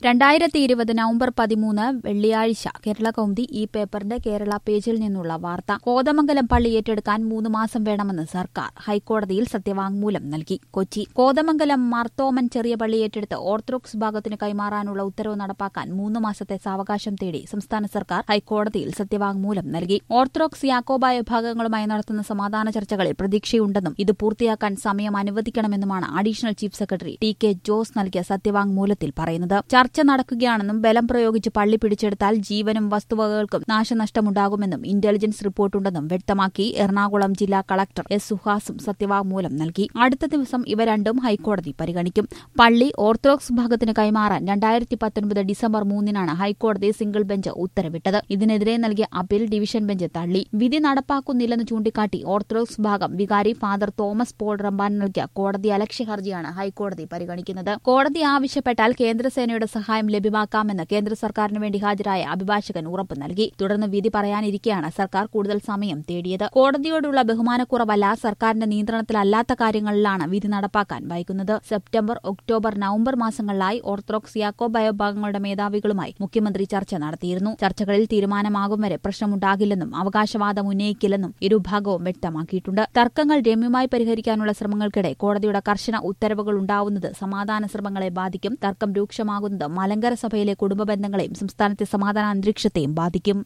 രണ്ടായിരത്തി ഇരുപത് നവംബർ പതിമൂന്ന് വെള്ളിയാഴ്ച കേരള കൗമുദി ഈ പേപ്പറിന്റെ കേരള പേജിൽ നിന്നുള്ള വാർത്ത കോതമംഗലം പള്ളി ഏറ്റെടുക്കാൻ മൂന്ന് മാസം വേണമെന്ന് സർക്കാർ ഹൈക്കോടതിയിൽ സത്യവാങ്മൂലം നൽകി കൊച്ചി കോതമംഗലം മാർത്തോമൻ ചെറിയ പള്ളി ഏറ്റെടുത്ത് ഓർത്തഡോക്സ് ഭാഗത്തിന് കൈമാറാനുള്ള ഉത്തരവ് നടപ്പാക്കാൻ മൂന്ന് മാസത്തെ സാവകാശം തേടി സംസ്ഥാന സർക്കാർ ഹൈക്കോടതിയിൽ സത്യവാങ്മൂലം നൽകി ഓർത്തഡോക്സ് യാക്കോബായ വിഭാഗങ്ങളുമായി നടത്തുന്ന സമാധാന ചർച്ചകളിൽ പ്രതീക്ഷയുണ്ടെന്നും ഇത് പൂർത്തിയാക്കാൻ സമയം അനുവദിക്കണമെന്നുമാണ് additional chief secretary T K Jose നൽകിയ സത്യവാങ്മൂലത്തിൽ പറയുന്നത് ചർച്ച നടക്കുകയാണെന്നും ബലം പ്രയോഗിച്ച് പള്ളി പിടിച്ചെടുത്താൽ ജീവനും വസ്തുവകകൾക്കും നാശനഷ്ടമുണ്ടാകുമെന്നും ഇന്റലിജൻസ് റിപ്പോർട്ടുണ്ടെന്നും വ്യക്തമാക്കി എറണാകുളം ജില്ലാ കളക്ടർ എസ് സുഹാസും സത്യവാങ്മൂലം നൽകി അടുത്ത ദിവസം ഇവ രണ്ടും ഹൈക്കോടതി പരിഗണിക്കും പള്ളി ഓർത്തഡോക്സ് ഭാഗത്തിന് കൈമാറാൻ രണ്ടായിരത്തി പത്തൊൻപത് ഡിസംബർ മൂന്നിനാണ് ഹൈക്കോടതി സിംഗിൾ ബെഞ്ച് ഉത്തരവിട്ടത് ഇതിനെതിരെ നൽകിയ അപ്പീൽ ഡിവിഷൻ ബെഞ്ച് തള്ളി വിധി നടപ്പാക്കുന്നില്ലെന്ന് ചൂണ്ടിക്കാട്ടി ഓർത്തഡോക്സ് ഭാഗം വികാരി ഫാദർ തോമസ് പോൾ റമ്പാൻ നൽകിയ കോടതി അലക്ഷ്യ ഹർജിയാണ് ഹൈക്കോടതി പരിഗണിക്കുന്നത് കോടതി ആവശ്യപ്പെട്ടാൽ കേന്ദ്രസേനയുടെ സഹായം ലഭ്യമാക്കാമെന്ന് കേന്ദ്ര സർക്കാരിന് വേണ്ടി ഹാജരായ അഭിഭാഷകൻ ഉറപ്പ് നൽകി തുടർന്ന് വിധി പറയാനിരിക്കെയാണ് സർക്കാർ കൂടുതൽ സമയം തേടിയത് കോടതിയോടുള്ള ബഹുമാനക്കുറവല്ല സർക്കാരിന്റെ നിയന്ത്രണത്തിലല്ലാത്ത കാര്യങ്ങളിലാണ് വിധി നടപ്പാക്കാൻ വൈകുന്നത് സെപ്റ്റംബർ ഒക്ടോബർ നവംബർ മാസങ്ങളിലായി ഓർത്തഡോക്സ് യാക്കോബായ വിഭാഗങ്ങളുടെ മേധാവികളുമായി മുഖ്യമന്ത്രി ചർച്ച നടത്തിയിരുന്നു ചർച്ചകളിൽ തീരുമാനമാകും വരെ പ്രശ്നമുണ്ടാകില്ലെന്നും അവകാശവാദം ഉന്നയിക്കില്ലെന്നും ഇരുഭാഗവും വ്യക്തമാക്കിയിട്ടുണ്ട് തർക്കങ്ങൾ രമ്യമായി പരിഹരിക്കാനുള്ള ശ്രമങ്ങൾക്കിടെ കോടതിയുടെ കർശന ഉത്തരവുകൾ ഉണ്ടാവുന്നത് സമാധാന ശ്രമങ്ങളെ ബാധിക്കും തർക്കം രൂക്ഷമാകുന്നത് മലങ്കര സഭയിലെ കുടുംബ ബന്ധങ്ങളെയും സംസ്ഥാനത്തെ സമാധാന അന്തരീക്ഷത്തെയും ബാധിക്കും